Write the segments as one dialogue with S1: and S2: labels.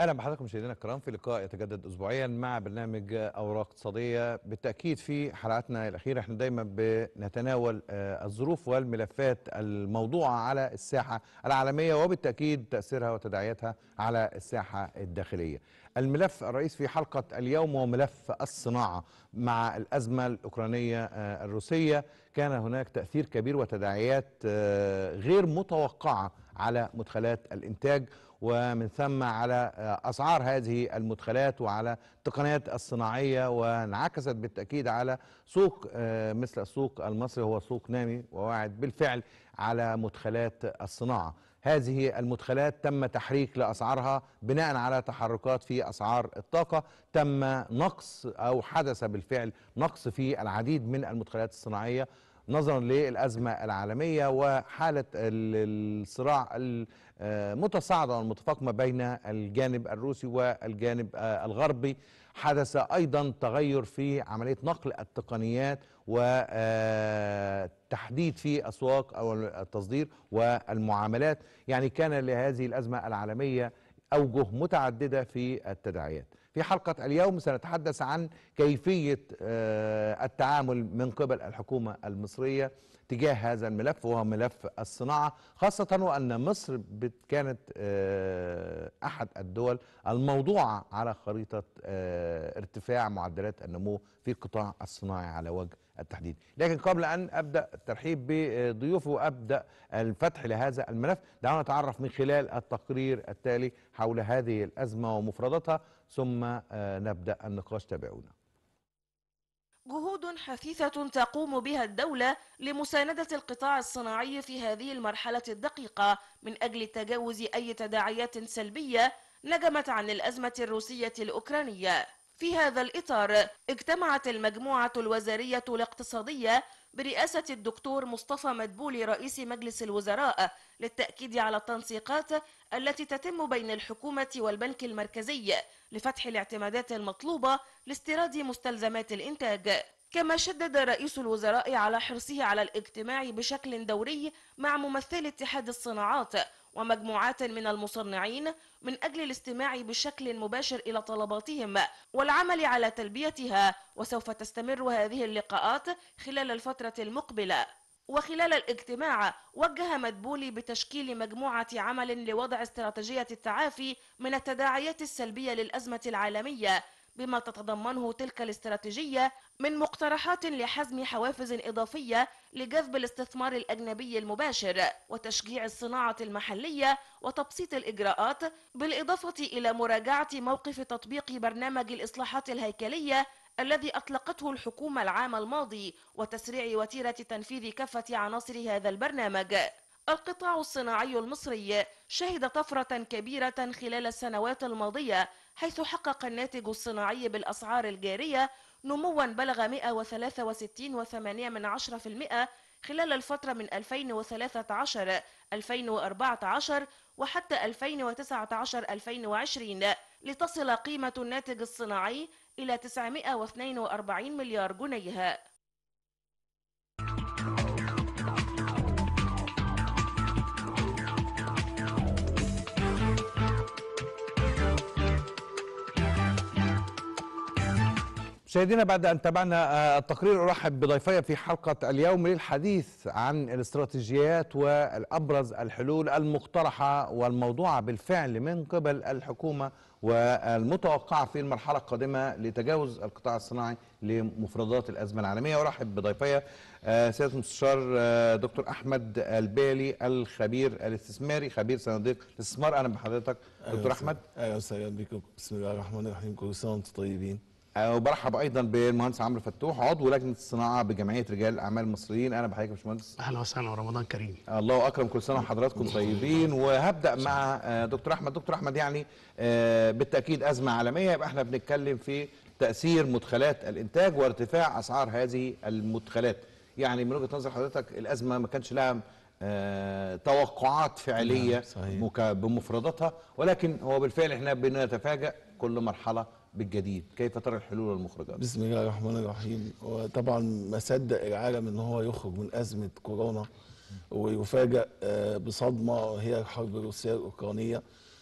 S1: اهلا بحضراتكم مشاهدينا الكرام في لقاء يتجدد اسبوعيا مع برنامج اوراق اقتصاديه بالتاكيد في حلقاتنا الاخيره احنا دايما بنتناول آه، الظروف والملفات الموضوعه على الساحه العالميه وبالتاكيد تاثيرها وتداعياتها على الساحه الداخليه. الملف الرئيس في حلقه اليوم هو ملف الصناعه مع الازمه الاوكرانيه آه، الروسيه كان هناك تاثير كبير وتداعيات آه، غير متوقعه على مدخلات الانتاج ومن ثم على اسعار هذه المدخلات وعلى التقنيات الصناعيه وانعكست بالتاكيد على سوق آه، مثل السوق المصري هو سوق نامي وواعد بالفعل على مدخلات الصناعه. هذه المدخلات تم تحريك لاسعارها بناء على تحركات في اسعار الطاقه، تم نقص او حدث بالفعل نقص في العديد من المدخلات الصناعيه نظرا للأزمة العالمية وحالة ال- الصراع المتصاعدة والمتفاقمة بين الجانب الروسي والجانب آه، الغربي حدث أيضا تغير في عملية نقل التقنيات وتحديد في أسواق أو التصدير والمعاملات يعني كان لهذه الأزمة العالمية أوجه متعددة في التداعيات في حلقة اليوم سنتحدث عن كيفية آه، التعامل من قبل الحكومة المصرية تجاه هذا الملف وهو ملف الصناعة خاصة وأن مصر بت- كانت آه، أحد الدول الموضوعة على خريطة آه، ارتفاع معدلات النمو في القطاع الصناعي على وجه التحديد لكن قبل أن أبدأ الترحيب بضيوفي وأبدأ الفتح لهذا الملف دعونا نتعرف من خلال التقرير التالي حول هذه الأزمة ومفرداتها ثم آه، نبدأ النقاش تابعونا
S2: جهود حثيثة تقوم بها الدولة لمساندة القطاع الصناعي في هذه المرحلة الدقيقة من أجل تجاوز أي تداعيات سلبية نجمت عن الأزمة الروسية الأوكرانية. في هذا الإطار اجتمعت المجموعة الوزارية الاقتصادية برئاسة الدكتور مصطفى مدبولي رئيس مجلس الوزراء للتأكيد على التنسيقات التي تتم بين الحكومة والبنك المركزي لفتح الاعتمادات المطلوبة لاستيراد مستلزمات الإنتاج كما شدد رئيس الوزراء على حرصه على الاجتماع بشكل دوري مع ممثلي اتحاد الصناعات ومجموعات من المصنعين من أجل الاستماع بشكل مباشر إلى طلباتهم والعمل على تلبيتها وسوف تستمر هذه اللقاءات خلال الفترة المقبلة وخلال الاجتماع وجه مدبولي بتشكيل مجموعة عمل لوضع استراتيجية التعافي من التداعيات السلبية للأزمة العالمية بما تتضمنه تلك الاستراتيجية من مقترحات لحزم حوافز إضافية لجذب الاستثمار الأجنبي المباشر وتشجيع الصناعة المحلية وتبسيط الإجراءات بالإضافة إلى مراجعة موقف تطبيق برنامج الإصلاحات الهيكلية الذي أطلقته الحكومة العام الماضي وتسريع وتيرة تنفيذ كافة عناصر هذا البرنامج القطاع الصناعي المصري شهد طفرة كبيرة خلال السنوات الماضية حيث حقق الناتج الصناعي بالأسعار الجارية نموا بلغ 163.8% خلال الفترة من 2013-2014 وحتى 2019-2020 لتصل قيمة الناتج الصناعي إلى 942 مليار جنيه
S1: مشاهدينا بعد ان تابعنا آه، التقرير ارحب بضيفي في حلقه اليوم للحديث عن الاستراتيجيات والابرز الحلول المقترحه والموضوعه بالفعل من قبل الحكومه والمتوقعه في المرحله القادمه لتجاوز القطاع الصناعي لمفردات الازمه العالميه وارحب بضيفي آه، سياده المستشار آه، دكتور احمد البالي الخبير الاستثماري خبير صناديق الاستثمار اهلا بحضرتك دكتور احمد
S3: اهلا وسهلا بكم بسم الله الرحمن الرحيم كل سنه وانتم طيبين
S1: آه، وبرحب ايضا بالمهندس عمرو فتوح عضو لجنه الصناعه بجمعيه رجال الاعمال المصريين انا بحييك يا باشمهندس
S4: اهلا وسهلا ورمضان كريم
S1: الله اكرم كل سنه وحضراتكم طيبين وهبدا مع آه، دكتور احمد دكتور احمد يعني آه، بالتاكيد ازمه عالميه يبقى احنا بنتكلم في تاثير مدخلات الانتاج وارتفاع اسعار هذه المدخلات يعني من وجهه نظر حضرتك الازمه ما كانش لها آه، توقعات فعليه
S3: نعم، صحيح.
S1: مك- بمفرداتها ولكن هو بالفعل احنا بنتفاجأ كل مرحله بالجديد كيف ترى الحلول والمخرجات
S3: بسم الله الرحمن الرحيم وطبعا ما صدق العالم ان هو يخرج من ازمه كورونا ويفاجأ آه، بصدمه هي الحرب الروسيه الاوكرانيه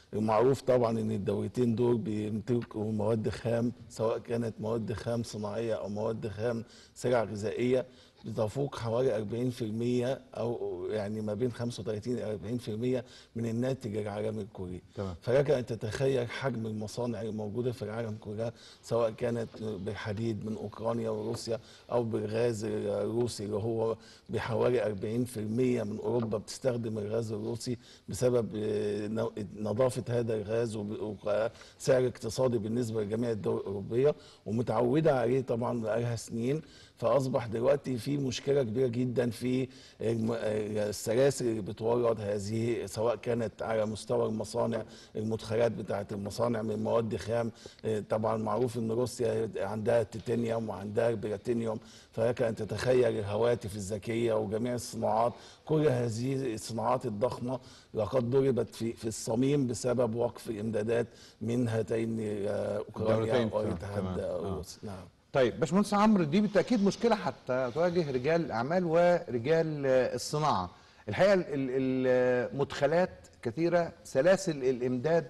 S3: المعروف طبعا ان الدولتين دول بيمتلكوا مواد خام سواء كانت مواد خام صناعيه او مواد خام سلع غذائيه بتفوق حوالي 40% او يعني ما بين 35 ل 40% من الناتج العالمي الكلي
S1: تمام.
S3: فلك ان تتخيل حجم المصانع الموجوده في العالم كلها سواء كانت بالحديد من اوكرانيا وروسيا او بالغاز الروسي اللي هو بحوالي 40% من اوروبا بتستخدم الغاز الروسي بسبب آه، نو- نظافه هذا الغاز وب- وسعر اقتصادي بالنسبه لجميع الدول الاوروبيه ومتعوده عليه طبعا بقالها سنين فاصبح دلوقتي في مشكله كبيره جدا في الم- السلاسل اللي بتورد هذه سواء كانت على مستوى المصانع المدخلات بتاعه المصانع من مواد خام آه، طبعا معروف ان روسيا عندها التيتانيوم وعندها البلاتينيوم فلك ان تتخيل الهواتف الذكيه وجميع الصناعات كل هذه الصناعات الضخمه لقد ضربت في في الصميم بسبب وقف الامدادات من هاتين آه، اوكرانيا
S1: الدولتين، تمام،
S3: والاتحاد
S1: تمام، آه.
S3: الروسي نعم
S1: طيب باشمهندس عمرو دي بالتاكيد مشكله حتى تواجه رجال الاعمال ورجال آه، الصناعه الحقيقه ال- ال- المدخلات كثيره سلاسل الامداد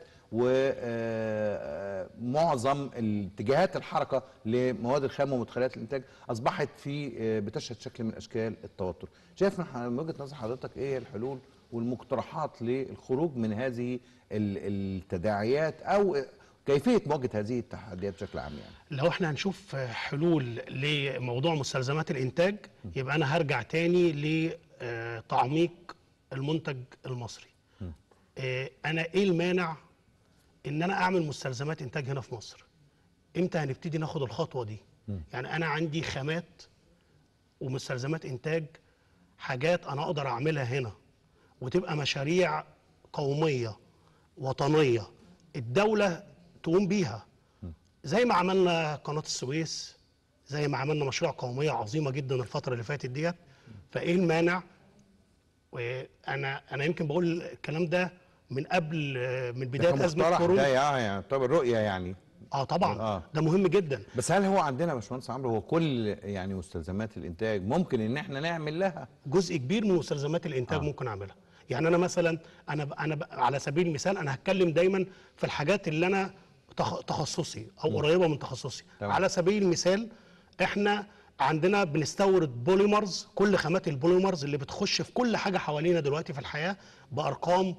S1: ومعظم اتجاهات الحركه لمواد الخام ومدخلات الانتاج اصبحت في آه، بتشهد شكل من اشكال التوتر شايف من ح- من وجهه نظر حضرتك ايه الحلول والمقترحات للخروج من هذه ال- التداعيات او كيفيه مواجهه هذه التحديات بشكل عام يعني
S4: لو احنا هنشوف حلول لموضوع مستلزمات الانتاج يبقى انا هرجع تاني لتعميق المنتج المصري آه، انا ايه المانع ان انا اعمل مستلزمات انتاج هنا في مصر امتى هنبتدي ناخد الخطوه دي يعني انا عندي خامات ومستلزمات انتاج حاجات انا اقدر اعملها هنا وتبقى مشاريع قوميه وطنيه الدوله تقوم بيها زي ما عملنا قناه السويس زي ما عملنا مشروع قوميه عظيمه جدا الفتره اللي فاتت ديت فايه المانع وانا انا يمكن بقول الكلام ده من قبل آه، من
S1: ده
S4: بدايه ازمه
S1: كمقترح
S4: كورونا
S1: ده يعني يعتبر رؤيه يعني
S4: اه طبعا
S1: آه.
S4: ده مهم جدا
S1: بس هل هو عندنا يا باشمهندس عمرو هو كل يعني مستلزمات الانتاج ممكن ان احنا نعمل لها
S4: جزء كبير من مستلزمات الانتاج
S1: آه.
S4: آه. ممكن اعملها يعني انا مثلا انا ب... انا ب... على سبيل المثال انا هتكلم دايما في الحاجات اللي انا تخ... تخصصي او قريبه من تخصصي
S1: تمام.
S4: على سبيل المثال احنا عندنا بنستورد بوليمرز كل خامات البوليمرز اللي بتخش في كل حاجه حوالينا دلوقتي في الحياه بارقام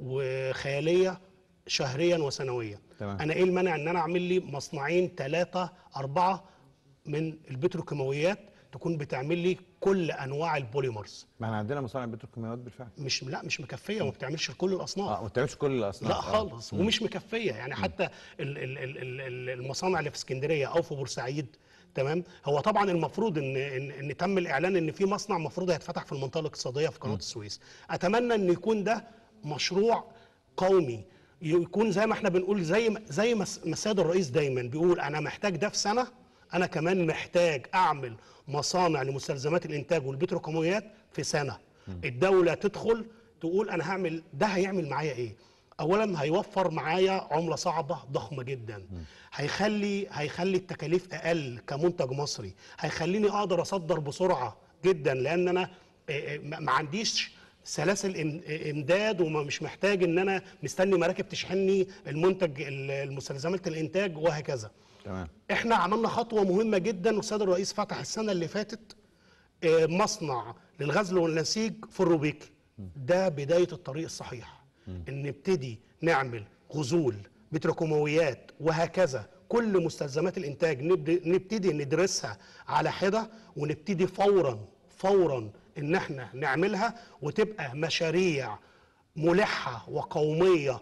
S4: وخياليه شهريا وسنويا
S1: تمام.
S4: انا ايه المانع ان انا اعمل لي مصنعين ثلاثه اربعه من البتروكيماويات تكون بتعمل لي كل انواع البوليمرز
S1: ما احنا عندنا مصانع بتروكيماويات بالفعل
S4: مش لا مش مكفيه وما بتعملش لكل الاصناف
S1: اه ما بتعملش كل الاصناف
S4: لا
S1: آه.
S4: خالص ومش مكفيه يعني حتى ال- ال- ال- ال- ال- المصانع اللي في اسكندريه او في بورسعيد تمام هو طبعا المفروض ان ان, إن تم الاعلان ان في مصنع المفروض هيتفتح في المنطقه الاقتصاديه في قناه السويس اتمنى ان يكون ده مشروع قومي يكون زي ما احنا بنقول زي ما زي ما س- ما السيد الرئيس دايما بيقول انا محتاج ده في سنه انا كمان محتاج اعمل مصانع لمستلزمات الانتاج والبتروكيماويات في سنه الدوله تدخل تقول انا هعمل ده هيعمل معايا ايه اولا هيوفر معايا عمله صعبه ضخمه جدا هيخلي هيخلي التكاليف اقل كمنتج مصري هيخليني اقدر اصدر بسرعه جدا لان انا آه، آه، ما ما عنديش سلاسل إم- آه، امداد ومش محتاج ان انا مستني مراكب تشحنني المنتج ال- المستلزمات الانتاج وهكذا
S1: تمام
S4: احنا عملنا خطوه مهمه جدا والسيد الرئيس فتح السنه اللي فاتت آه، مصنع للغزل والنسيج في الروبيكي ده بدايه الطريق الصحيح ان نبتدي نعمل غزول بتروكيماويات وهكذا كل مستلزمات الانتاج نبد- نبتدي ندرسها على حده ونبتدي فورا فورا ان احنا نعملها وتبقى مشاريع ملحه وقوميه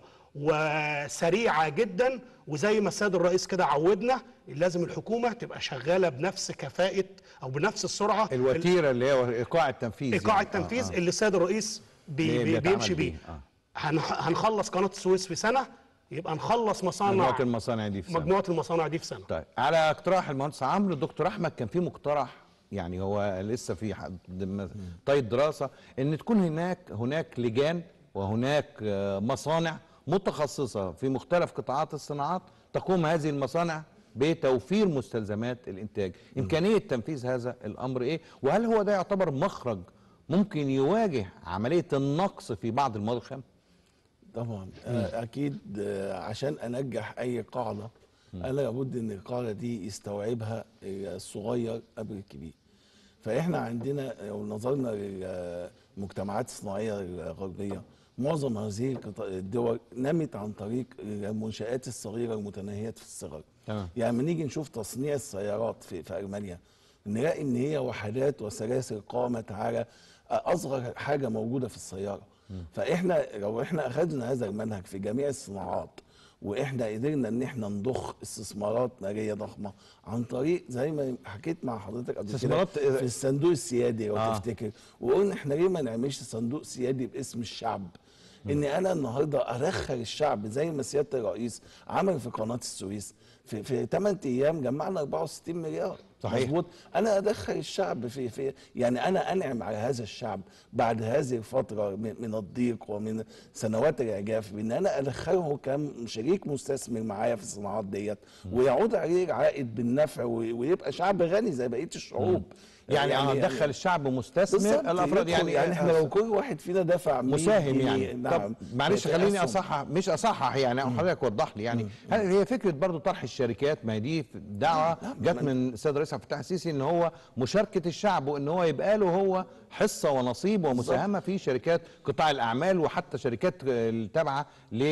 S4: وسريعه جدا وزي ما السيد الرئيس كده عودنا لازم الحكومه تبقى شغاله بنفس كفاءه او بنفس السرعه
S1: الوتيره اللي هي ايقاع التنفيذ
S4: ايقاع
S1: يعني.
S4: التنفيذ
S1: آه، آه.
S4: اللي السيد الرئيس بي
S1: بي-
S4: بي
S1: بيتعمل
S4: بيمشي
S1: بيه،
S4: بيه
S1: آه.
S4: هنخ- هنخلص قناه السويس في سنه يبقى نخلص مصانع
S1: مجموعه المصانع دي في سنة.
S4: مجموعه المصانع دي في سنه
S1: طيب على اقتراح المهندس عمرو الدكتور احمد كان في مقترح يعني هو لسه في حد م- طيب دراسه ان تكون هناك هناك لجان وهناك آه، مصانع متخصصه في مختلف قطاعات الصناعات تقوم هذه المصانع بتوفير مستلزمات الانتاج امكانيه تنفيذ هذا الامر ايه وهل هو ده يعتبر مخرج ممكن يواجه عمليه النقص في بعض المواد الخام
S3: طبعا آه، اكيد آه، عشان انجح اي قاعده انا لابد ان القاعده دي يستوعبها الصغير قبل الكبير فاحنا عندنا لو نظرنا للمجتمعات الصناعيه الغربيه معظم هذه القطا- الدول نمت عن طريق المنشآت الصغيره المتناهيه في الصغر
S1: تمام.
S3: يعني لما نيجي نشوف تصنيع السيارات في, في المانيا نلاقي ان هي وحدات وسلاسل قامت على اصغر حاجه موجوده في السياره فاحنا لو احنا اخذنا هذا المنهج في جميع الصناعات واحنا قدرنا ان احنا نضخ استثمارات ماليه ضخمه عن طريق زي ما حكيت مع حضرتك قبل كده
S1: استثمارات-
S3: في الصندوق السيادي لو
S1: آه.
S3: آه. تفتكر وقلنا احنا ليه ما نعملش صندوق سيادي باسم الشعب ان انا النهارده ادخل الشعب زي ما سياده الرئيس عمل في قناه السويس في في 8 ايام جمعنا 64 مليار
S1: صحيح.
S3: مظبوط انا ادخل الشعب في في يعني انا انعم على هذا الشعب بعد هذه الفتره من من الضيق ومن سنوات العجاف بان انا ادخله كشريك مستثمر معايا في الصناعات ديت ويعود عليه العائد بالنفع وي- ويبقى شعب غني زي بقيه الشعوب
S1: يعني, يعني ادخل الشعب مستثمر
S3: بالظبط،
S1: الافراد
S3: يدخل-
S1: يعني
S3: يعني احنا لو كل واحد فينا دفع 100
S1: مساهم
S3: جنيه،
S1: يعني
S3: نعم
S1: طب معلش
S3: في
S1: خليني
S3: أسهم.
S1: اصحح مش اصحح يعني او حضرتك وضح لي يعني هل هي فكره برضو طرح الشركات ما هي دي دعوه
S3: لا،
S1: جت
S3: ما-
S1: من السيد الرئيس عبد الفتاح السيسي ان هو مشاركه الشعب وان هو يبقى له هو حصه ونصيب ومساهمه في شركات قطاع الاعمال وحتى شركات التابعه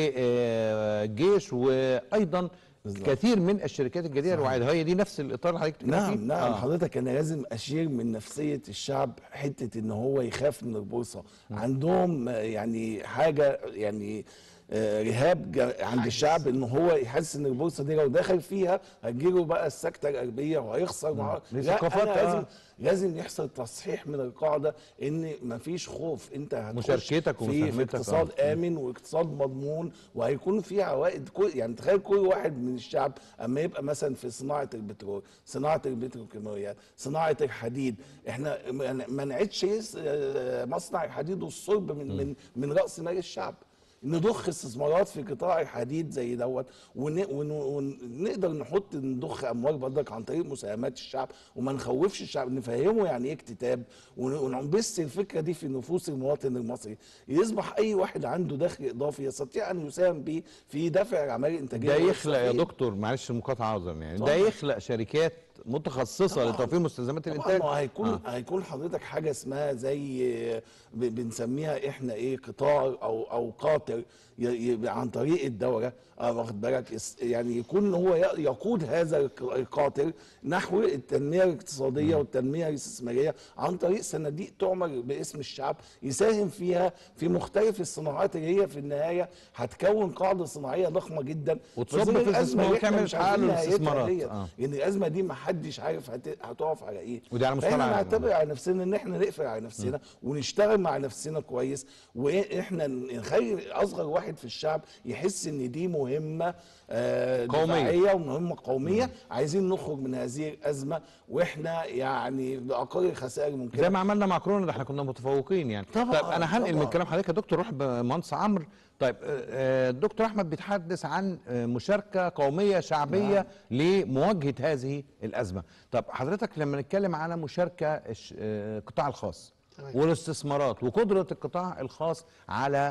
S1: للجيش وايضا
S3: بالظبط.
S1: كثير من الشركات الجديده الواعده هي دي نفس الاطار اللي حضرتك بتتكلم فيه؟
S3: نعم نعم
S1: آه.
S3: حضرتك انا لازم اشير من نفسيه الشعب حته ان هو يخاف من البورصه عندهم آه، يعني حاجه يعني آه، رهاب جا- عند الشعب ان هو يحس ان البورصه دي لو دخل فيها هتجيله بقى السكته القلبيه وهيخسر معاه
S1: دي
S3: لا
S1: ثقافات،
S3: أنا لازم
S1: آه.
S3: لازم يحصل تصحيح من القاعده ان مفيش خوف انت هتخش
S1: مشاركتك
S3: في, في
S1: ومساهمتك،
S3: اقتصاد
S1: آه.
S3: امن واقتصاد مضمون وهيكون في عوائد كل يعني تخيل كل واحد من الشعب اما يبقى مثلا في صناعه البترول صناعه البتروكيماويات صناعه الحديد احنا ما- ما نعيدش يس- آه، مصنع الحديد والصلب من من من راس مال الشعب نضخ استثمارات في قطاع الحديد زي دوت ون- ون- ونقدر نحط نضخ اموال برضك عن طريق مساهمات الشعب وما نخوفش الشعب نفهمه يعني ايه اكتتاب ون- ونبث الفكره دي في نفوس المواطن المصري يصبح اي واحد عنده دخل اضافي يستطيع ان يساهم به في دفع الاعمال الانتاجيه
S1: ده يخلق يا
S3: والصحية.
S1: دكتور معلش المقاطعه عذرا يعني ده
S3: طبعاً.
S1: يخلق شركات متخصصه
S3: طبعاً.
S1: لتوفير مستلزمات
S3: طبعا
S1: الانتاج
S3: ما هيكون
S1: آه.
S3: آه. هيكون حضرتك حاجه اسمها زي ب- بنسميها احنا ايه قطار او او قاطر ي- يبقى عن طريق الدوله اه واخد بالك اس- يعني يكون هو ي- يقود هذا الق- القاطر نحو التنميه الاقتصاديه والتنميه الاستثماريه عن طريق صناديق تعمل باسم الشعب يساهم فيها في مختلف الصناعات اللي هي في النهايه هتكون قاعده صناعيه ضخمه جدا
S1: وتصب
S3: ظل
S1: في
S3: الأزمة
S1: الاستثمار
S3: اللي إحنا
S1: وتعمل
S3: مش عارفين
S1: حل
S3: نهايتها
S1: الاستثمارات.
S3: ديت.
S1: آه.
S3: لان الازمه دي ما حدش عارف هت- هتقف على ايه
S1: ودي على مستوى
S3: فاحنا
S1: العالم.
S3: نعتبر على نفسنا ان احنا نقفل على نفسنا ونشتغل مع نفسنا كويس واحنا نخلي اصغر واحد في الشعب يحس ان دي مهمه آه،
S1: قومية.
S3: دفاعيه ومهمه قوميه عايزين نخرج من هذه الازمه واحنا يعني باقل الخسائر ممكنه
S1: زي ما عملنا مع كورونا ده احنا كنا متفوقين يعني
S3: طبعاً،
S1: طيب انا هنقل من
S3: طبعاً.
S1: كلام حضرتك يا دكتور روح بمهندس عمرو طيب آه، آه، الدكتور احمد بيتحدث عن آه، مشاركه قوميه شعبيه لمواجهه هذه الازمه طب حضرتك لما نتكلم على مشاركه الش- آه، القطاع الخاص
S4: تمام.
S1: والاستثمارات وقدره القطاع الخاص على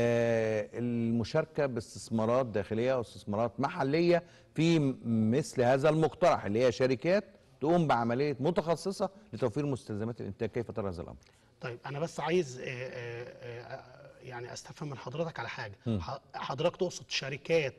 S1: آه، المشاركه باستثمارات داخليه واستثمارات محليه في م- مثل هذا المقترح اللي هي شركات تقوم بعمليه متخصصه لتوفير مستلزمات الانتاج كيف ترى هذا الامر؟
S4: طيب انا بس عايز آه، آه، آه، يعني استفهم من حضرتك على حاجه ح- حضرتك تقصد شركات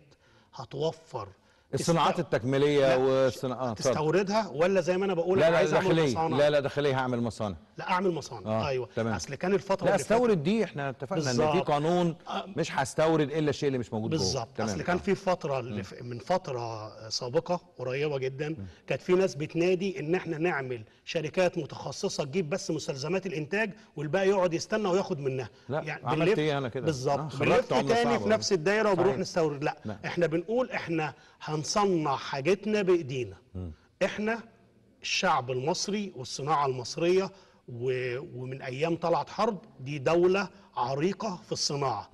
S4: هتوفر
S1: الصناعات
S4: تست-
S1: التكميليه
S4: لا،
S1: والصناعات
S4: تستوردها ولا زي ما انا بقول
S1: لا
S4: أنا
S1: لا
S4: عايز اعمل
S1: داخليه
S4: مصانع
S1: لا لا داخليه هعمل مصانع
S4: لا اعمل مصانع
S1: آه،
S4: ايوه
S1: تمام.
S4: اصل كان الفتره
S1: لا
S4: اللي فاتت
S1: استورد دي احنا اتفقنا ان في
S4: بالظبط.
S1: قانون
S4: آه.
S1: مش هستورد الا الشيء اللي مش موجود جوه
S4: بالظبط
S1: تمام.
S4: اصل كان
S1: آه.
S4: في فتره اللي في- من فتره سابقه قريبه جدا كانت في ناس بتنادي ان احنا نعمل شركات متخصصه تجيب بس مستلزمات الانتاج والباقي يقعد يستنى وياخد منها
S1: لا،
S4: يعني
S1: عملت
S4: بنلف-
S1: إيه أنا كده؟ آه،
S4: بالظبط
S1: خرجت
S4: بنلف
S1: عملة
S4: تاني
S1: صعبة.
S4: في نفس الدايره وبنروح
S1: صحيح.
S4: نستورد لا
S1: لا.
S4: احنا بنقول احنا هنصنع حاجتنا بايدينا احنا الشعب المصري والصناعه المصريه و... ومن ايام طلعت حرب دي دوله عريقه في الصناعه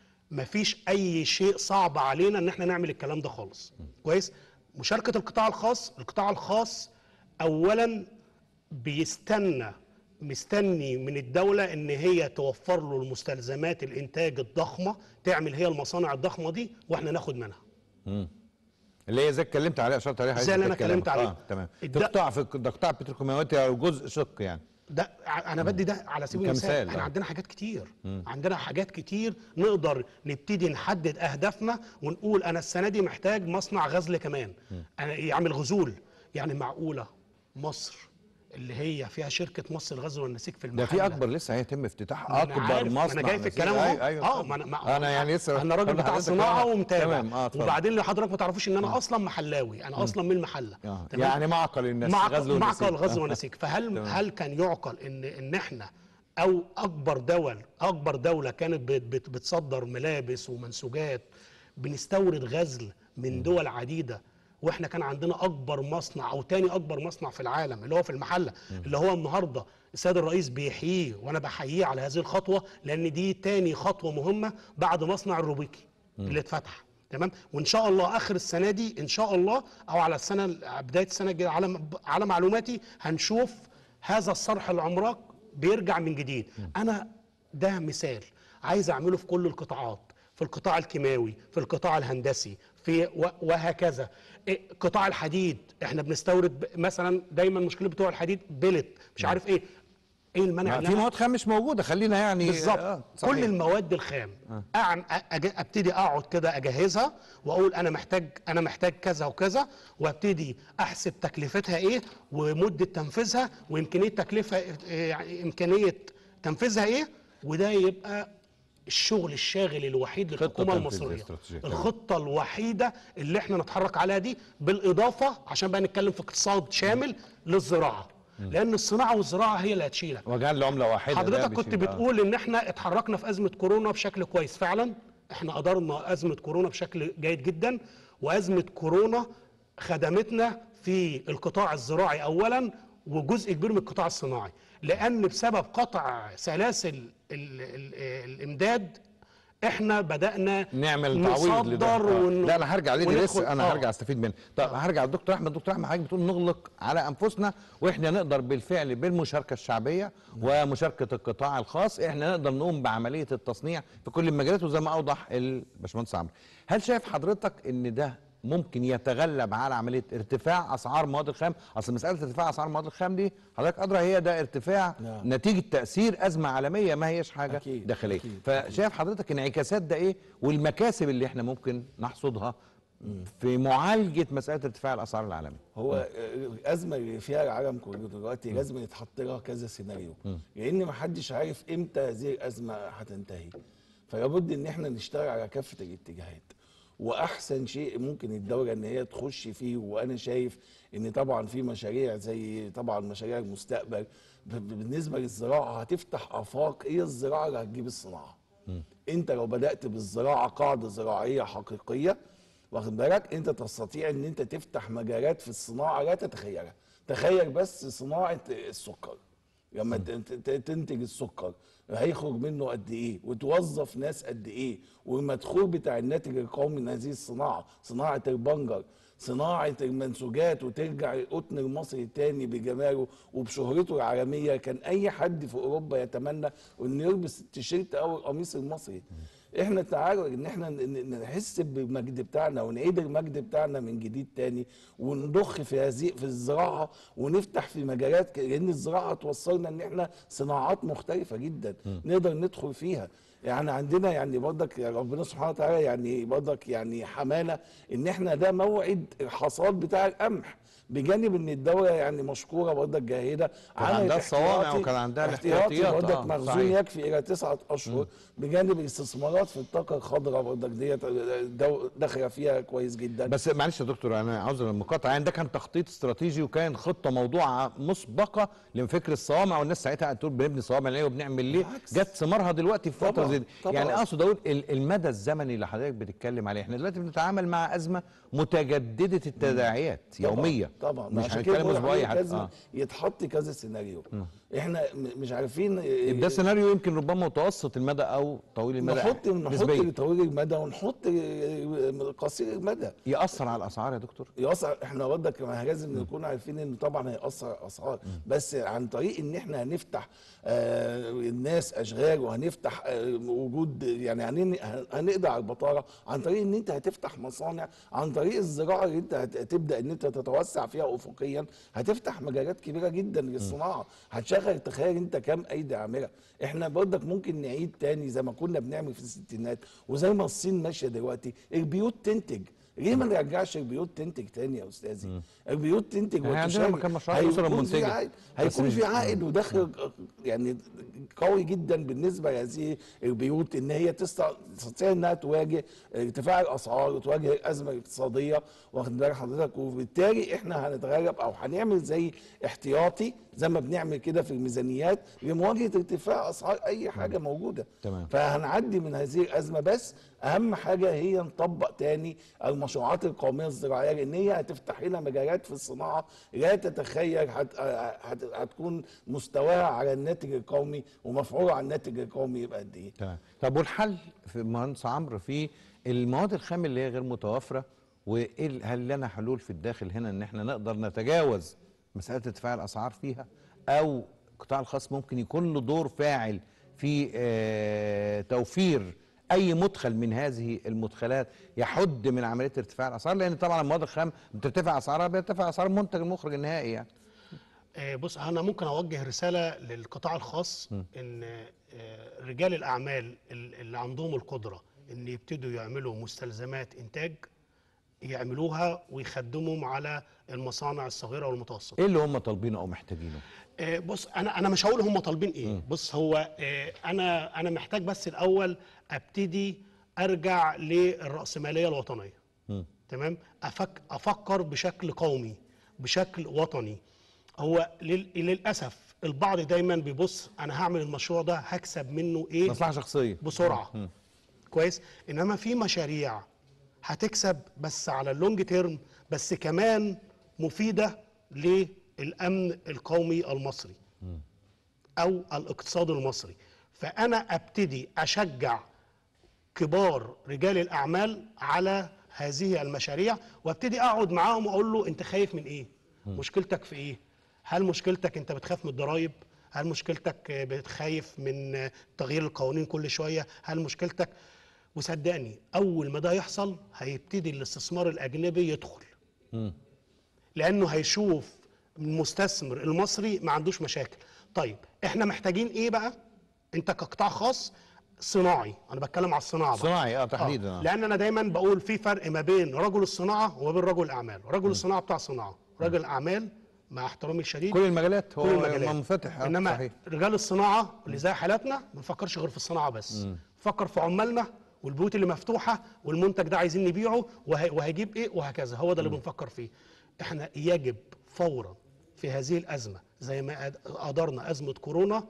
S4: مفيش اي شيء صعب علينا ان احنا نعمل الكلام ده خالص كويس مشاركه القطاع الخاص القطاع الخاص اولا بيستنى مستني من الدوله ان هي توفر له المستلزمات الانتاج الضخمه تعمل هي المصانع الضخمه دي واحنا ناخد منها
S1: اللي هي زي اتكلمت عليها اشرت عليها
S4: زي اللي أنا اتكلمت عليه.
S1: اه تمام
S4: الد-
S1: ده قطاع في ده قطاع بتروكيماويات او جزء شق يعني
S4: ده ع- انا بدي ده على سبيل
S1: كمثال،
S4: المثال احنا
S1: آه.
S4: عندنا حاجات كتير عندنا حاجات كتير نقدر نبتدي نحدد اهدافنا ونقول انا السنه دي محتاج مصنع غزل كمان انا يعمل غزول يعني معقوله مصر اللي هي فيها شركه مصر الغزل والنسيج في
S1: ده
S4: المحله
S1: في اكبر لسه هيتم افتتاح
S4: ما أنا
S1: اكبر
S4: عارف، ما
S1: مصنع
S4: انا جاي في
S1: نسيج.
S4: الكلام
S1: أيوة،
S4: اهو
S1: أيوة،
S4: اه
S1: اتفضل.
S4: ما انا ما
S1: انا يعني لسه
S4: انا راجل
S1: قبل
S4: بتاع
S1: حضرتك
S4: صناعه
S1: آه،
S4: ومتابع
S1: تمام اه اتفضل.
S4: وبعدين اللي حضرتك ما تعرفوش ان انا اصلا محلاوي انا اصلا من المحله
S1: آه.
S4: تمام؟
S1: يعني معقل الناس
S4: معقل
S1: غزل
S4: معقل
S1: ونسيج.
S4: غزل
S1: آه.
S4: ونسيج فهل
S1: تمام.
S4: هل كان يعقل ان ان احنا او اكبر دول اكبر دوله كانت بت- بت- بتصدر ملابس ومنسوجات بنستورد غزل من دول عديده واحنا كان عندنا اكبر مصنع او تاني اكبر مصنع في العالم اللي هو في المحله اللي هو النهارده السيد الرئيس بيحييه وانا بحييه على هذه الخطوه لان دي تاني خطوه مهمه بعد مصنع الروبيكي اللي اتفتح تمام وان شاء الله اخر السنه دي ان شاء الله او على السنه بدايه السنه الجايه على على معلوماتي هنشوف هذا الصرح العملاق بيرجع من جديد انا ده مثال عايز اعمله في كل القطاعات في القطاع الكيماوي في القطاع الهندسي في و- وهكذا إيه، قطاع الحديد احنا بنستورد ب- مثلا دايما مشكله بتوع الحديد بلت مش عارف ايه ايه المانع
S1: ما
S4: إن
S1: في
S4: أنا-
S1: مواد خام مش موجوده خلينا يعني
S4: بالظبط
S1: آه،
S4: كل
S1: صحيح.
S4: المواد الخام أعم أ- أج- ابتدي اقعد كده اجهزها واقول انا محتاج انا محتاج كذا وكذا وابتدي احسب تكلفتها ايه ومده تنفيذها وامكانيه تكلفه يعني امكانيه تنفيذها ايه وده يبقى الشغل الشاغل الوحيد للحكومه
S1: تنفيذية
S4: المصريه
S1: استراتيجية. تمام.
S4: الخطه الوحيده اللي احنا نتحرك عليها دي بالاضافه عشان بقى نتكلم في اقتصاد شامل للزراعه لان الصناعه والزراعه هي اللي هتشيلك
S1: وجعل لعمله واحده ده
S4: حضرتك كنت
S1: بيشيل- آه.
S4: بتقول ان احنا اتحركنا في ازمه كورونا بشكل كويس فعلا احنا ادرنا ازمه كورونا بشكل جيد جدا وازمه كورونا خدمتنا في القطاع الزراعي اولا وجزء كبير من القطاع الصناعي لان بسبب قطع سلاسل ال ال الامداد احنا بدانا
S1: نعمل تعويض لده
S4: نصدر
S1: آه.
S4: ون...
S1: لا انا هرجع ليه
S4: وندخل-
S1: لسه انا
S4: آه.
S1: هرجع استفيد منه طب هرجع للدكتور احمد دكتور احمد حضرتك بتقول نغلق على انفسنا واحنا نقدر بالفعل بالمشاركه الشعبيه ومشاركه القطاع الخاص احنا نقدر نقوم بعمليه التصنيع في كل المجالات وزي ما اوضح الباشمهندس عمرو هل شايف حضرتك ان ده ممكن يتغلب على عمليه ارتفاع اسعار مواد الخام اصل مساله ارتفاع اسعار مواد الخام دي حضرتك ادرى هي ده ارتفاع
S3: نعم.
S1: نتيجه تاثير ازمه عالميه ما هيش حاجه
S3: أكيد،
S1: داخليه
S3: أكيد.
S1: فشايف حضرتك انعكاسات ده ايه والمكاسب اللي احنا ممكن نحصدها في معالجه مساله ارتفاع الاسعار العالمي
S3: هو الازمه اللي فيها العالم كله دلوقتي لازم يتحط لها كذا سيناريو لان ما حدش عارف امتى هذه الازمه هتنتهي فلابد ان احنا نشتغل على كافه الاتجاهات واحسن شيء ممكن الدوله ان هي تخش فيه وانا شايف ان طبعا في مشاريع زي طبعا مشاريع المستقبل ب- ب- بالنسبه للزراعه هتفتح افاق ايه الزراعه اللي هتجيب الصناعه انت لو بدات بالزراعه قاعده زراعيه حقيقيه واخد بالك انت تستطيع ان انت تفتح مجالات في الصناعه لا تتخيلها تخيل بس صناعه السكر لما ت- ت- تنتج السكر هيخرج منه قد ايه وتوظف ناس قد ايه والمدخول بتاع الناتج القومي من هذه الصناعه صناعه البنجر صناعه المنسوجات وترجع القطن المصري تاني بجماله وبشهرته العالميه كان اي حد في اوروبا يتمنى انه يلبس التيشيرت او القميص المصري احنا تعالوا ان احنا ن- ن- نحس بالمجد بتاعنا ونعيد المجد بتاعنا من جديد تاني ونضخ في هذه في الزراعه ونفتح في مجالات ك- لان الزراعه توصلنا ان احنا صناعات مختلفه جدا نقدر ندخل فيها يعني عندنا يعني برضك يا ربنا سبحانه وتعالى يعني برضك يعني حمانا ان احنا ده موعد الحصاد بتاع القمح بجانب ان الدوله يعني مشكوره برضك جاهده
S1: كان عندها الصوامع
S3: الاحتياطي-
S1: وكان عندها
S3: احتياطي
S1: الاحتياطيات،
S3: برضك
S1: آه،
S3: مخزون
S1: صحيح.
S3: يكفي الى تسعه اشهر بجانب الاستثمارات في الطاقه الخضراء برضك ديت دو- داخله فيها كويس جدا
S1: بس معلش يا دكتور انا عاوز المقاطعه يعني ده كان تخطيط استراتيجي وكان خطه موضوعه مسبقه لفكر الصوامع والناس ساعتها قالت تقول بنبني صوامع ليه وبنعمل ليه
S3: بالعكس.
S1: جت ثمارها دلوقتي في فتره
S3: طبعاً.
S1: تزيد
S3: طبعاً.
S1: يعني اقصد اقول ال- المدى الزمني اللي حضرتك بتتكلم عليه احنا دلوقتي بنتعامل مع ازمه متجدده التداعيات يوميه
S3: طبعا
S1: مش
S3: عشان كده
S1: هنتكلم
S3: بقول
S1: اسبوعيه
S3: لحضرتك
S1: حتى
S3: لازم
S1: اه
S3: يتحط كذا سيناريو احنا م- مش عارفين
S1: ده سيناريو يمكن ربما متوسط المدى او طويل المدى
S3: نحط نحط
S1: نسبيا
S3: طويل المدى ونحط قصير المدى
S1: ياثر على الاسعار يا دكتور
S3: يأثر احنا برضك ما لازم نكون عارفين انه طبعا هيأثر على الاسعار بس عن طريق ان احنا هنفتح آه الناس اشغال وهنفتح آه وجود يعني هن- هنقضي على البطاله عن طريق ان انت هتفتح مصانع عن طريق الزراعه اللي انت هت- هتبدا ان انت تتوسع فيها افقيا هتفتح مجالات كبيره جدا للصناعه هتشغل تخيل انت كام ايدي عامله احنا برضك ممكن نعيد تاني زي ما كنا بنعمل في الستينات وزي ما الصين ماشيه دلوقتي البيوت تنتج ليه ما نرجعش البيوت تنتج تاني يا استاذي؟ البيوت تنتج
S1: يعني عندنا
S3: وتشغل.
S1: مكان مشروعات أسرة
S3: هيكون في
S1: منتجة.
S3: عائد
S1: بس
S3: هيكون
S1: مش-
S3: في عائد ودخل يعني قوي جدا بالنسبه لهذه البيوت ان هي تستع- تستطيع انها تواجه ارتفاع الاسعار وتواجه الازمه الاقتصاديه واخد بالك حضرتك وبالتالي احنا هنتغلب او هنعمل زي احتياطي زي ما بنعمل كده في الميزانيات لمواجهه ارتفاع اسعار اي حاجه موجوده
S1: تمام.
S3: فهنعدي من هذه الازمه بس اهم حاجه هي نطبق تاني المشروعات القوميه الزراعيه لان هي هتفتح لنا مجالات في الصناعه لا تتخيل هت... هت... هتكون مستواها على الناتج القومي ومفعولها على الناتج القومي يبقى قد ايه؟
S1: تمام طب والحل في مهندس عمرو في المواد الخام اللي هي غير متوافره وهل لنا حلول في الداخل هنا ان احنا نقدر نتجاوز مساله ارتفاع الاسعار فيها او القطاع الخاص ممكن يكون له دور فاعل في آه، توفير اي مدخل من هذه المدخلات يحد من عمليه ارتفاع الاسعار لان طبعا المواد الخام بترتفع اسعارها بيرتفع اسعار المنتج المخرج النهائي يعني
S4: آه، بص انا ممكن اوجه رساله للقطاع الخاص ان آه، رجال الاعمال ال- اللي عندهم القدره ان يبتدوا يعملوا مستلزمات انتاج يعملوها ويخدمهم على المصانع الصغيره والمتوسطه
S1: ايه اللي هم طالبينه او محتاجينه
S4: آه، بص انا انا مش هقول هم طالبين ايه بص هو آه، انا انا محتاج بس الاول ابتدي ارجع للراسماليه الوطنيه تمام أفك افكر بشكل قومي بشكل وطني هو لل- للاسف البعض دايما بيبص انا هعمل المشروع ده هكسب منه ايه
S1: مصلحه شخصيه
S4: بسرعه كويس انما في مشاريع هتكسب بس على اللونج تيرم بس كمان مفيده للامن القومي المصري او الاقتصاد المصري فانا ابتدي اشجع كبار رجال الاعمال على هذه المشاريع وابتدي اقعد معاهم واقول له انت خايف من ايه مشكلتك في ايه هل مشكلتك انت بتخاف من الضرايب هل مشكلتك آه، بتخايف من آه، تغيير القوانين كل شويه هل مشكلتك وصدقني اول ما ده يحصل هيبتدي الاستثمار الاجنبي يدخل لانه هيشوف المستثمر المصري ما عندوش مشاكل طيب احنا محتاجين ايه بقى انت كقطاع خاص صناعي انا بتكلم على الصناعه بقى.
S1: صناعي اه تحديدا
S4: آه.
S1: آه.
S4: لان انا دايما بقول في فرق ما بين رجل الصناعه وما بين رجل الاعمال رجل الصناعه بتاع صناعه رجل الاعمال مع احترامي الشديد
S1: كل المجالات هو
S4: كل المجالات
S1: منفتح آه،
S4: انما
S1: صحيح
S4: رجال الصناعه اللي زي حالاتنا ما بنفكرش غير في الصناعه بس نفكر في عمالنا والبيوت اللي مفتوحه والمنتج ده عايزين نبيعه وهي وهيجيب ايه وهكذا هو ده اللي بنفكر فيه احنا يجب فورا في هذه الازمه زي ما قد- قدرنا ازمه كورونا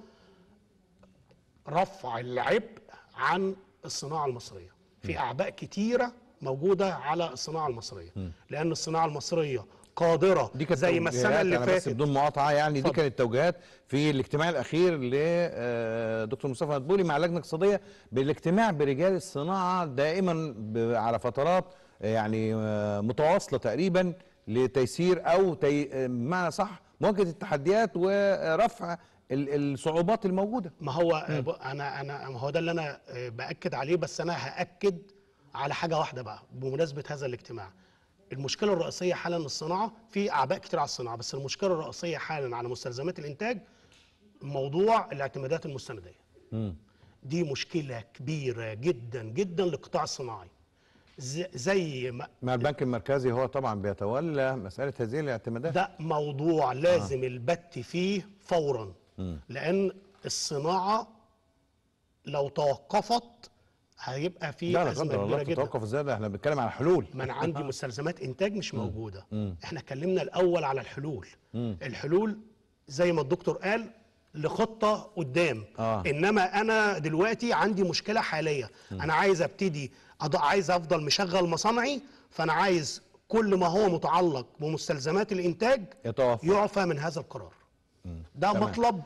S4: رفع العبء عن الصناعه المصريه في اعباء كتيره موجوده على الصناعه المصريه لان الصناعه المصريه قادره
S1: دي كانت
S4: زي ما السنه
S1: توجيهات،
S4: اللي
S1: أنا بس
S4: فاتت
S1: بدون مقاطعه يعني دي
S4: اتفضل.
S1: كانت توجيهات في الاجتماع الاخير لدكتور مصطفى مدبولي مع اللجنه الاقتصاديه بالاجتماع برجال الصناعه دائما ب- على فترات آه، يعني آه، متواصله تقريبا لتيسير او تي... آه، بمعنى صح مواجهه التحديات ورفع ال- الصعوبات الموجوده
S4: ما هو ب- انا انا ما هو ده اللي انا آه، باكد عليه بس انا هاكد على حاجه واحده بقى بمناسبه هذا الاجتماع المشكله الرئيسيه حالا الصناعه في اعباء كتير على الصناعه بس المشكله الرئيسيه حالا على مستلزمات الانتاج موضوع الاعتمادات المستنديه دي مشكله كبيره جدا جدا للقطاع الصناعي ز- زي ما
S1: مع البنك المركزي هو طبعا بيتولى مساله هذه الاعتمادات
S4: ده موضوع لازم البت فيه فورا لان الصناعه لو توقفت هيبقى في
S1: لا لا
S4: ازمه
S1: قدر الله
S4: كبيره جدا
S1: تتوقف ازاي ده احنا بنتكلم على حلول
S4: ما انا عندي مستلزمات انتاج مش موجوده احنا اتكلمنا الاول على الحلول الحلول زي ما الدكتور قال لخطه قدام
S1: آه.
S4: انما انا دلوقتي عندي مشكله حاليه انا عايز ابتدي أض... عايز افضل مشغل مصانعي فانا عايز كل ما هو متعلق بمستلزمات الانتاج
S1: يتوفر
S4: يعفى من هذا القرار ده
S1: تمام.
S4: مطلب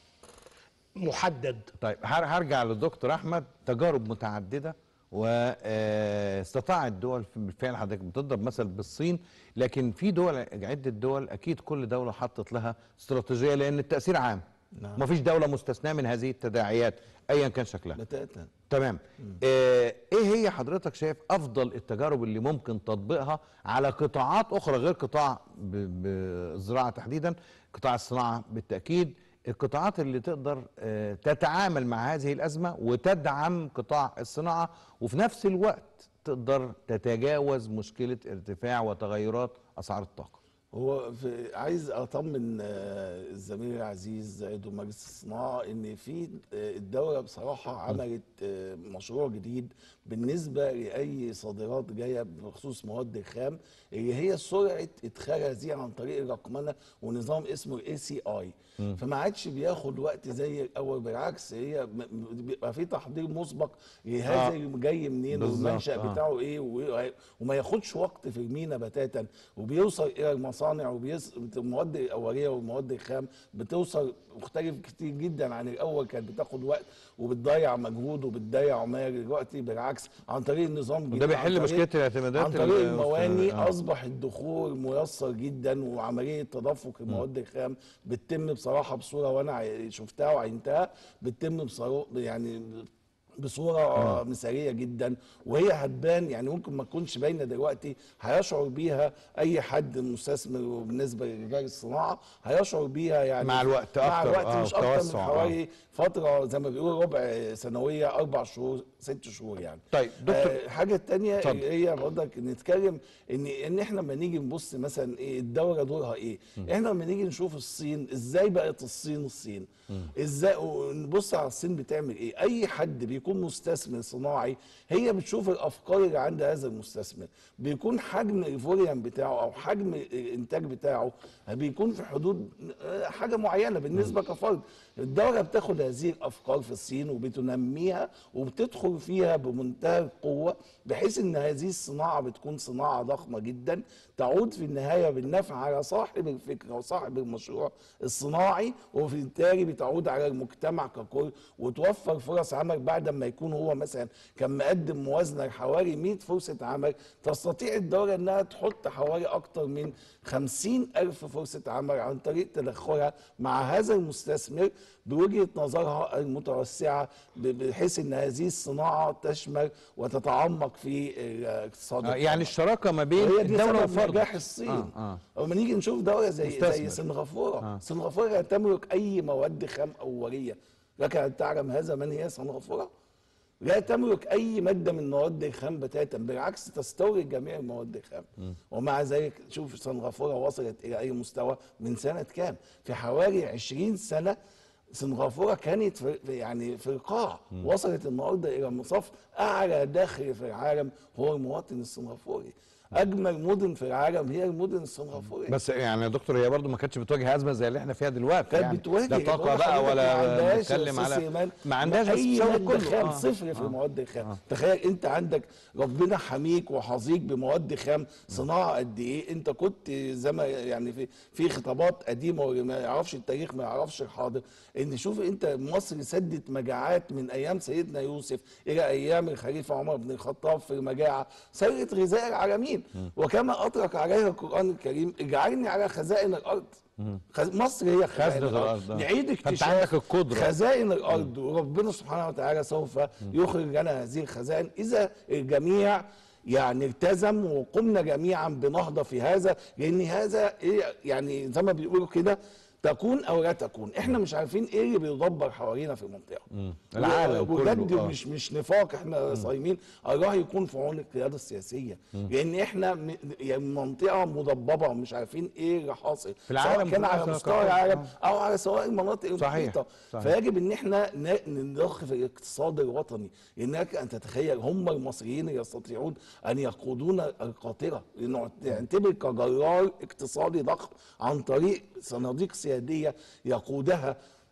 S4: محدد
S1: طيب هر- هرجع للدكتور احمد تجارب متعدده واستطاعت دول في- بالفعل حضرتك بتضرب مثل بالصين لكن في دول عده دول اكيد كل دوله حطت لها استراتيجيه لان التاثير عام
S3: نعم.
S1: مفيش دوله مستثناه من هذه التداعيات ايا كان شكلها
S3: بتاتا
S1: تمام آه ايه هي حضرتك شايف افضل التجارب اللي ممكن تطبيقها على قطاعات اخرى غير قطاع ب- بالزراعه تحديدا قطاع الصناعه بالتاكيد القطاعات اللي تقدر آه تتعامل مع هذه الازمه وتدعم قطاع الصناعه وفي نفس الوقت تقدر تتجاوز مشكله ارتفاع وتغيرات اسعار الطاقه
S3: هو في عايز اطمن آه، الزميل العزيز عضو مجلس الصناعه ان في آه، الدوله بصراحه عملت آه، مشروع جديد بالنسبه لاي صادرات جايه بخصوص مواد الخام اللي هي سرعه ادخال هذه عن طريق الرقمنه ونظام اسمه الاي سي اي فما عادش بياخد وقت زي الاول بالعكس هي م- م- بيبقى في تحضير مسبق لهذا
S1: آه.
S3: اللي جاي منين
S1: بالظبط،
S3: والمنشا
S1: آه.
S3: بتاعه ايه و- وما ياخدش وقت في المينا بتاتا وبيوصل الى المصانع وبيص... المواد الاوليه والمواد الخام بتوصل مختلف كتير جدا عن الاول كانت بتاخد وقت وبتضيع مجهود وبتضيع عمال دلوقتي بالعكس عن طريق النظام الجديد،
S1: وده
S3: عن
S1: بيحل
S3: طريق-
S1: مشكله الاعتمادات
S3: عن طريق
S1: ال-
S3: المواني
S1: آه.
S3: اصبح الدخول ميسر جدا وعمليه تدفق المواد الخام بتتم بصراحه بصوره وانا عي- شفتها وعينتها بتتم بصراحه يعني بصوره مثاليه جدا وهي هتبان يعني ممكن ما تكونش باينه دلوقتي هيشعر بيها اي حد مستثمر وبالنسبه لرجال الصناعه هيشعر بيها يعني
S1: مع الوقت
S3: مع
S1: أكتر،
S3: الوقت
S1: آه،
S3: مش اكتر من
S1: والتوسع، آه.
S3: حوالي فتره زي ما بيقولوا ربع سنويه اربع شهور ست شهور يعني
S1: طيب دكتور
S3: آه، الحاجه الثانيه
S1: اتفضل.
S3: اللي هي برضك نتكلم ان ان احنا لما نيجي نبص مثلا ايه الدوله دورها ايه احنا لما نيجي نشوف الصين ازاي بقت الصين الصين ازاي ونبص على الصين بتعمل ايه اي حد بيكون مستثمر صناعي هي بتشوف الافكار اللي عند هذا المستثمر بيكون حجم الفوليوم بتاعه او حجم الانتاج بتاعه بيكون في حدود آه، حاجه معينه بالنسبه كفرد الدوله بتاخد هذه الافكار في الصين وبتنميها وبتدخل فيها بمنتهى القوه بحيث ان هذه الصناعه بتكون صناعه ضخمه جدا تعود في النهايه بالنفع على صاحب الفكره وصاحب المشروع الصناعي وبالتالي بتعود على المجتمع ككل وتوفر فرص عمل بعد ما يكون هو مثلا كان مقدم موازنه حوالي 100 فرصه عمل تستطيع الدوله انها تحط حوالي اكتر من 50 الف فرصه عمل عن طريق تدخلها مع هذا المستثمر بوجهه نظرها المتوسعه ب- بحيث ان هذه الصناعه تشمل وتتعمق في الاقتصاد
S1: آه يعني الشراكه ما بين
S3: وهي دي
S1: الدوله
S3: سبب
S1: والفرد
S3: نجاح الصين
S1: آه آه.
S3: لما نيجي نشوف دوله زي
S1: مستثمر.
S3: زي سنغافوره
S1: آه.
S3: سنغافوره لا تملك اي مواد خام اوليه لك ان تعلم هذا من هي سنغافوره لا تملك اي ماده من المواد الخام بتاتا بالعكس تستورد جميع المواد الخام ومع ذلك شوف سنغافوره وصلت الى اي مستوى من سنه كام في حوالي 20 سنه سنغافوره كانت في في- يعني في القاع وصلت النهارده الى مصاف اعلى دخل في العالم هو المواطن السنغافوري اجمل مدن في العالم هي المدن السنغافوريه
S1: بس يعني يا دكتور هي برضو ما كانتش بتواجه ازمه زي اللي احنا فيها دلوقتي
S3: كانت
S1: يعني
S3: بتواجه
S1: لا طاقه
S3: بقول
S1: بقى
S3: لحضرتك ما
S1: ولا
S3: عندهاش
S1: نتكلم
S3: يا
S1: على
S3: أستاذ إيمان
S1: ما عندهاش بس
S3: اي
S1: بتساوي
S3: ماده
S1: كله.
S3: خام
S1: آه.
S3: صفر في
S1: آه.
S3: المواد الخام
S1: آه.
S3: تخيل انت عندك ربنا حميك وحظيك بمواد خام صناعه قد ايه انت كنت زي ما يعني في في خطابات قديمه واللي ما يعرفش التاريخ ما يعرفش الحاضر ان شوف انت مصر سدت مجاعات من ايام سيدنا يوسف الى ايام الخليفه عمر بن الخطاب في المجاعه سرت غذاء العالمين وكما اطلق عليها القران الكريم اجعلني على خزائن الارض خز... مصر هي خزائن
S1: خزنة
S3: الارض
S1: الأرض، آه.
S3: نعيد
S1: فأنت
S3: اكتشاف
S1: عندك القدرة.
S3: خزائن الارض وربنا سبحانه وتعالى سوف يخرج لنا هذه الخزائن اذا الجميع يعني التزم وقمنا جميعا بنهضه في هذا لان هذا إيه يعني زي ما بيقولوا كده تكون او لا تكون احنا مش عارفين ايه اللي بيدبر حوالينا في المنطقه
S1: العالم كله،
S3: بجد
S1: آه.
S3: مش مش نفاق احنا صايمين الله يكون في عون القياده السياسيه لان احنا م- يعني منطقه مضببه ومش عارفين ايه اللي حاصل
S1: في العالم
S3: سواء كان
S1: كله
S3: على
S1: كده
S3: مستوى
S1: كده.
S3: العالم
S1: آه.
S3: او على سواء المناطق
S1: صحيح،
S3: المحيطه
S1: صحيح.
S3: فيجب ان احنا ن- نضخ في الاقتصاد الوطني لانك ان تتخيل هم المصريين يستطيعون ان يقودون القاطره لأنه نعتبر كجرار اقتصادي ضخم عن طريق صناديق سياديه يقودها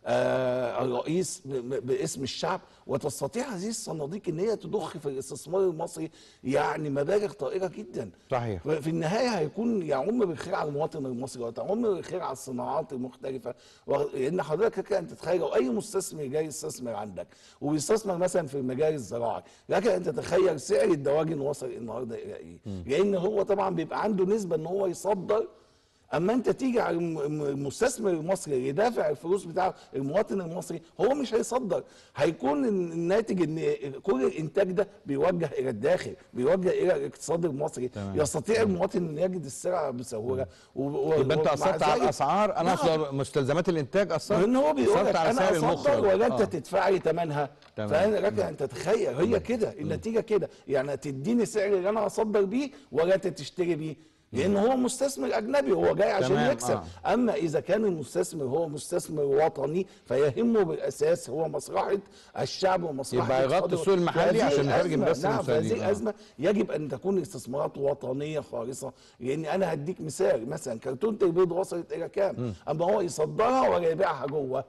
S3: آه الرئيس ب- ب- باسم الشعب وتستطيع هذه الصناديق ان هي تضخ في الاستثمار المصري يعني مبالغ طائله جدا
S1: صحيح.
S3: في النهايه هيكون يعم بالخير على المواطن المصري وتعم بالخير على الصناعات المختلفه و- لان حضرتك لك ان تتخيل لو اي مستثمر جاي يستثمر عندك وبيستثمر مثلا في المجال الزراعي لك ان تتخيل سعر الدواجن وصل النهارده الى ايه لان هو طبعا بيبقى عنده نسبه ان هو يصدر اما انت تيجي على الم- الم- المستثمر المصري اللي دافع الفلوس بتاع المواطن المصري هو مش هيصدر هيكون الناتج ان كل الانتاج ده بيوجه الى الداخل بيوجه الى الاقتصاد المصري
S1: تمام.
S3: يستطيع المواطن ان يجد السلع بسهوله و- و-
S1: يبقى انت
S3: ومع
S1: اثرت على
S3: ذلك-
S1: الاسعار انا
S3: نعم.
S1: اصل مستلزمات الانتاج اثرت
S3: لان هو بيقول
S1: اثرت
S3: لك
S1: على
S3: انا
S1: سعر
S3: اصدر
S1: المخرج
S3: ولا انت
S1: آه.
S3: تدفعي ثمنها
S1: تمام.
S3: فانا لك ان تتخيل هي كده النتيجه كده يعني تديني سعر اللي انا اصدر بيه ولا انت تشتري بيه لان هو مستثمر اجنبي هو جاي عشان
S1: تمام،
S3: يكسب
S1: آه.
S3: اما اذا كان المستثمر هو مستثمر وطني فيهمه بالاساس هو مصلحه الشعب ومصلحه
S1: يبقى يغطي
S3: الاقتصاد.
S1: السوق المحلي
S3: وهذه
S1: عشان نترجم
S3: الأزمة-
S1: بس
S3: نعم
S1: للمشاهدين.
S3: هذه
S1: آه.
S3: الازمه يجب ان تكون استثمارات وطنيه خالصه لان انا هديك مثال مثلا كرتونه البيض وصلت الى كام اما هو يصدرها ولا يبيعها جوه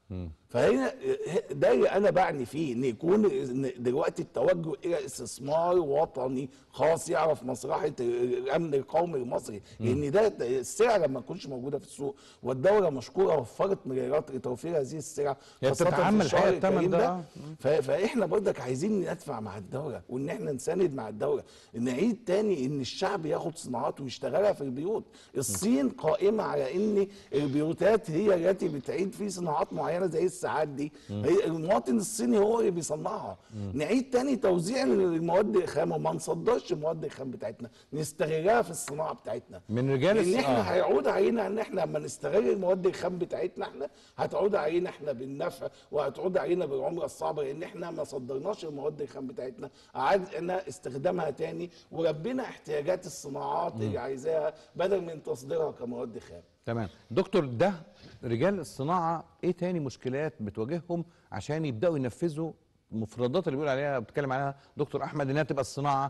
S3: فهنا ده اللي انا بعني فيه ان يكون إن دلوقتي التوجه الى استثمار وطني خاص يعرف مصلحه الامن القومي المصري لان ده السلع لما تكونش موجوده في السوق والدوله مشكوره وفرت مليارات لتوفير هذه السلع
S1: هي
S3: خاصة في
S1: بتتحمل
S3: الشهر
S1: حقيقة الثمن
S3: الكريم
S1: ده.
S3: ف- فاحنا برضك عايزين ندفع مع الدوله وان احنا نساند مع الدوله نعيد تاني ان الشعب ياخد صناعات ويشتغلها في البيوت الصين قائمه على ان البيوتات هي التي بتعيد في صناعات معينه زي الساعات دي هي المواطن الصيني هو اللي بيصنعها نعيد تاني توزيع المواد الخام وما نصدرش المواد الخام بتاعتنا نستغلها في الصناعه بتاعتنا
S1: من رجال
S3: لان
S1: الس-
S3: احنا
S1: آه.
S3: هيعود علينا ان احنا لما نستغل المواد الخام بتاعتنا احنا هتعود علينا احنا بالنفع وهتعود علينا بالعمله الصعبه لان احنا ما صدرناش المواد الخام بتاعتنا عادنا استخدامها تاني ولبينا احتياجات الصناعات اللي عايزاها بدل من تصديرها كمواد خام
S1: تمام دكتور ده رجال الصناعه ايه تاني مشكلات بتواجههم عشان يبداوا ينفذوا المفردات اللي بيقول عليها بيتكلم عليها دكتور احمد انها تبقى الصناعه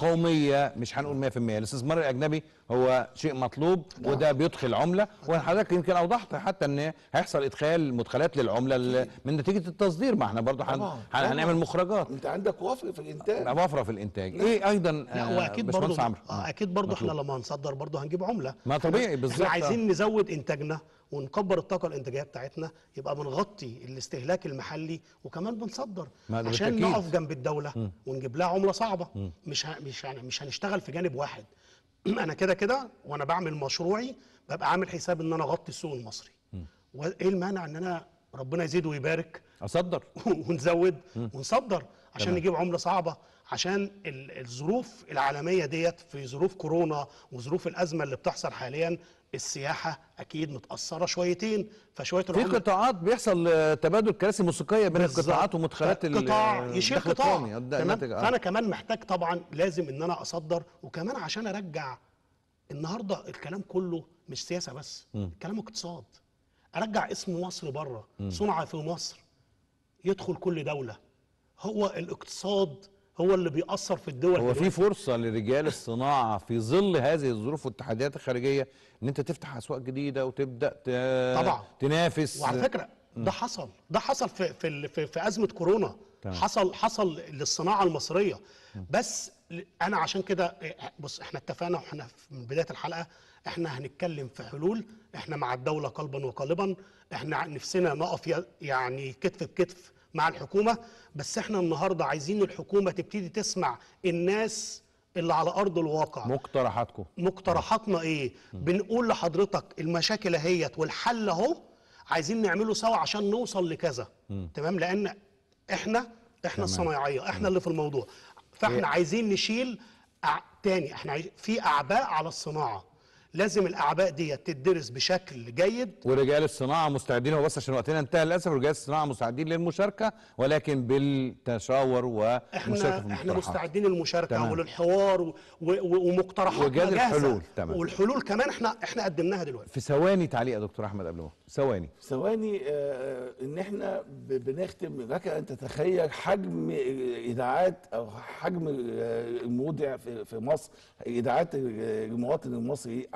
S1: قوميه مش هنقول 100% الاستثمار الاجنبي هو شيء مطلوب وده بيدخل عمله وحضرتك يمكن اوضحت حتى ان هيحصل ادخال مدخلات للعمله ال- من نتيجه التصدير ما احنا برضه هن-
S3: طبعاً،
S1: هن-
S3: طبعاً.
S1: هنعمل مخرجات
S3: انت عندك وفر في الانتاج
S1: وفره في الانتاج ايه ايضا
S4: لا واكيد برضه
S1: باشمهندس عمرو
S4: آه اكيد برضه احنا
S1: مطلوب.
S4: لما هنصدر برضه هنجيب عمله
S1: ما طبيعي،
S4: إحنا-
S1: بالظبط.
S4: احنا عايزين نزود انتاجنا ونكبر الطاقه الانتاجيه بتاعتنا يبقى بنغطي الاستهلاك المحلي وكمان بنصدر
S1: ما ده
S4: عشان
S1: بالتأكيد.
S4: نقف جنب الدوله ونجيب لها عمله صعبه مش ه... مش يعني مش هنشتغل في جانب واحد انا كده كده وانا بعمل مشروعي ببقى عامل حساب ان انا اغطي السوق المصري وايه المانع ان انا ربنا يزيد ويبارك
S1: اصدر
S4: ونزود ونصدر عشان
S1: تمام.
S4: نجيب عمله صعبه عشان ال- الظروف العالميه ديت في ظروف كورونا وظروف الازمه اللي بتحصل حاليا السياحه اكيد متاثره شويتين فشويه
S1: في
S4: العمله
S1: قطاعات بيحصل آه، تبادل كراسي موسيقيه بين
S4: بالظبط.
S1: القطاعات ومدخلات ال-
S4: قطاع يشيل
S1: الدخل
S4: قطاع
S1: القومي. ده
S4: تمام
S1: الناتج، آه.
S4: فانا كمان محتاج طبعا لازم ان انا اصدر وكمان عشان ارجع النهارده الكلام كله مش سياسه بس الكلام اقتصاد ارجع اسم مصر بره صنع في مصر يدخل كل دوله هو الاقتصاد هو اللي بيأثر في الدول
S1: هو في
S4: دلوقتي.
S1: فرصه لرجال الصناعه في ظل هذه الظروف والتحديات الخارجيه ان انت تفتح اسواق جديده وتبدا ت-
S4: طبعا.
S1: تنافس
S4: وعلى فكره ده حصل ده حصل في في ال- في, في ازمه كورونا
S1: تمام.
S4: حصل حصل للصناعه المصريه بس ل- انا عشان كده إيه، بص احنا اتفقنا واحنا في- من بدايه الحلقه احنا هنتكلم في حلول احنا مع الدوله قلبا وقالبا احنا نفسنا نقف ي- يعني كتف بكتف مع الحكومه بس احنا النهارده عايزين الحكومه تبتدي تسمع الناس اللي على ارض الواقع
S1: مقترحاتكم
S4: مقترحاتنا ايه بنقول لحضرتك المشاكل اهيت والحل اهو عايزين نعمله سوا عشان نوصل لكذا تمام لان احنا احنا الصنايعيه احنا اللي في الموضوع فاحنا عايزين نشيل أع... تاني احنا عايز... في اعباء على الصناعه لازم الاعباء دي تدرس بشكل جيد
S1: ورجال الصناعه مستعدين هو بس عشان وقتنا انتهى للاسف رجال الصناعه مستعدين للمشاركه ولكن بالتشاور والمشاركه في
S4: احنا احنا
S1: المقترحات.
S4: مستعدين للمشاركه
S1: تمام.
S4: وللحوار و... و... ومقترحاتنا
S1: وإيجاد
S4: جاهزه
S1: الحلول. تمام.
S4: والحلول كمان احنا احنا قدمناها دلوقتي
S1: في ثواني تعليق يا دكتور احمد قبل ما ثواني
S3: ثواني آه، ان احنا ب- بنختم لك ان تتخيل حجم الاذاعات او حجم آه، المودع في في مصر اذاعات المواطن المصري على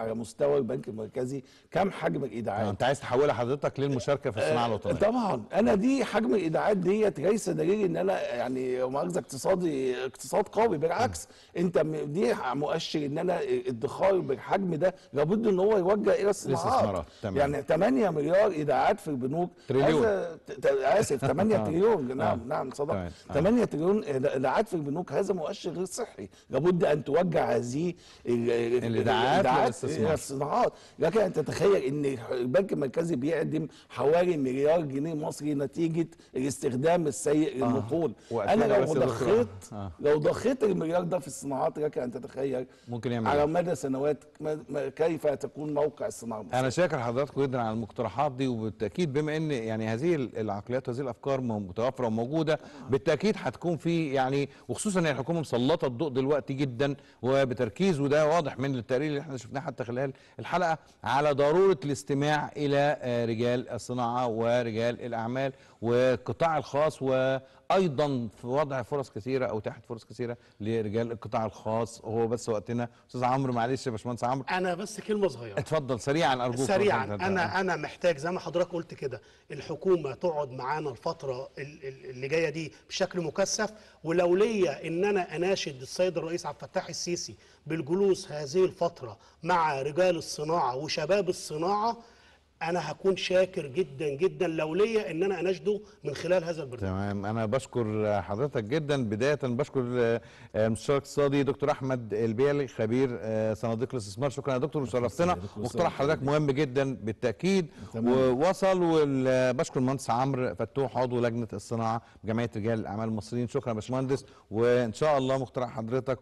S3: على مستوى البنك المركزي كم حجم
S1: آه،
S3: الايداعات
S1: انت عايز تحولها حضرتك للمشاركه في الصناعه الوطنيه
S3: طبعا انا دي حجم الايداعات ديت ليس دليل ان انا يعني مؤاخذه اقتصادي اقتصاد قوي بالعكس انت م- دي مؤشر ان انا الادخار بالحجم ده لابد ان هو يوجه الى الصناعات
S1: الاستثمارات، تمام.
S3: يعني 8 مليار ايداعات في البنوك
S1: تريليون.
S3: هذا ت- ت- اسف 8
S1: آه.
S3: تريليون نعم
S1: آه.
S3: نعم صدق
S1: تمام. آه.
S3: 8 تريليون ايداعات في البنوك هذا مؤشر غير صحي لابد ان توجه هذه ال- ال-
S1: الإيداعات للاستثمار.
S3: إلى الصناعات لكن ان تتخيل ان البنك المركزي بيعدم حوالي مليار جنيه مصري نتيجه الاستخدام السيء للنقود
S1: وقتنا
S3: انا
S1: بس
S3: لو
S1: يا دكتور.
S3: ضخيت
S1: آه.
S3: لو ضخيت المليار ده في الصناعات لك ان تتخيل
S1: ممكن يعمل
S3: على
S1: إيه؟
S3: مدى سنوات ما- ما- كيف تكون موقع الصناعه المصريه
S1: انا شاكر حضراتكم جدا على المقترحات دي وبالتاكيد بما ان يعني هذه العقليات وهذه الافكار مو- متوفره وموجوده بالتاكيد هتكون في يعني وخصوصا ان الحكومه مسلطه الضوء دلوقتي جدا وبتركيز وده واضح من التقرير اللي احنا شفناه حتى خلال الحلقه على ضروره الاستماع الى آه، رجال الصناعه ورجال الاعمال والقطاع الخاص وايضا في وضع فرص كثيره او تحت فرص كثيره لرجال القطاع الخاص هو بس وقتنا استاذ عمرو معلش يا باشمهندس عمرو
S4: انا بس كلمه صغيره
S1: اتفضل سريعا ارجوك
S4: سريعا
S1: اتفضل.
S4: انا انا محتاج زي ما حضرتك قلت كده الحكومه تقعد معانا الفتره ال- ال- اللي جايه دي بشكل مكثف ولو ليا ان انا اناشد السيد الرئيس عبد الفتاح السيسي بالجلوس هذه الفتره مع رجال الصناعه وشباب الصناعه انا هكون شاكر جدا جدا لو ليا ان انا اناشده من خلال هذا البرنامج
S1: تمام انا بشكر حضرتك جدا بدايه بشكر آه، المستشار الاقتصادي دكتور احمد البيلي خبير آه، صناديق الاستثمار شكرا يا دكتور وشرفتنا
S3: دكتور
S1: واقتراح
S3: سامي.
S1: حضرتك مهم جدا بالتاكيد
S3: تمام.
S1: ووصل وبشكر المهندس عمرو فتوح عضو لجنه الصناعه بجمعيه رجال الاعمال المصريين شكرا يا باشمهندس وان شاء الله مقترح حضرتك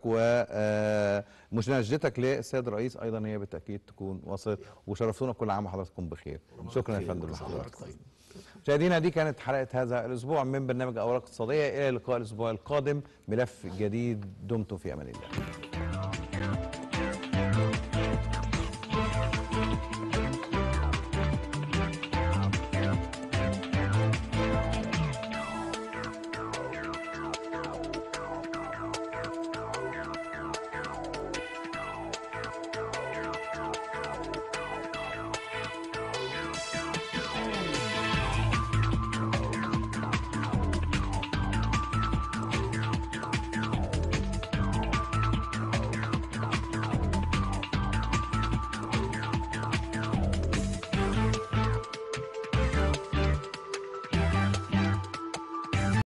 S1: ومناشدتك للسيد الرئيس ايضا هي بالتاكيد تكون وصلت وشرفتونا كل عام وحضراتكم بخير شكرا يا فندم لحضراتكم مشاهدينا دي كانت حلقه هذا الاسبوع من برنامج اوراق اقتصاديه الى اللقاء الاسبوع القادم ملف جديد دمتم في امان الله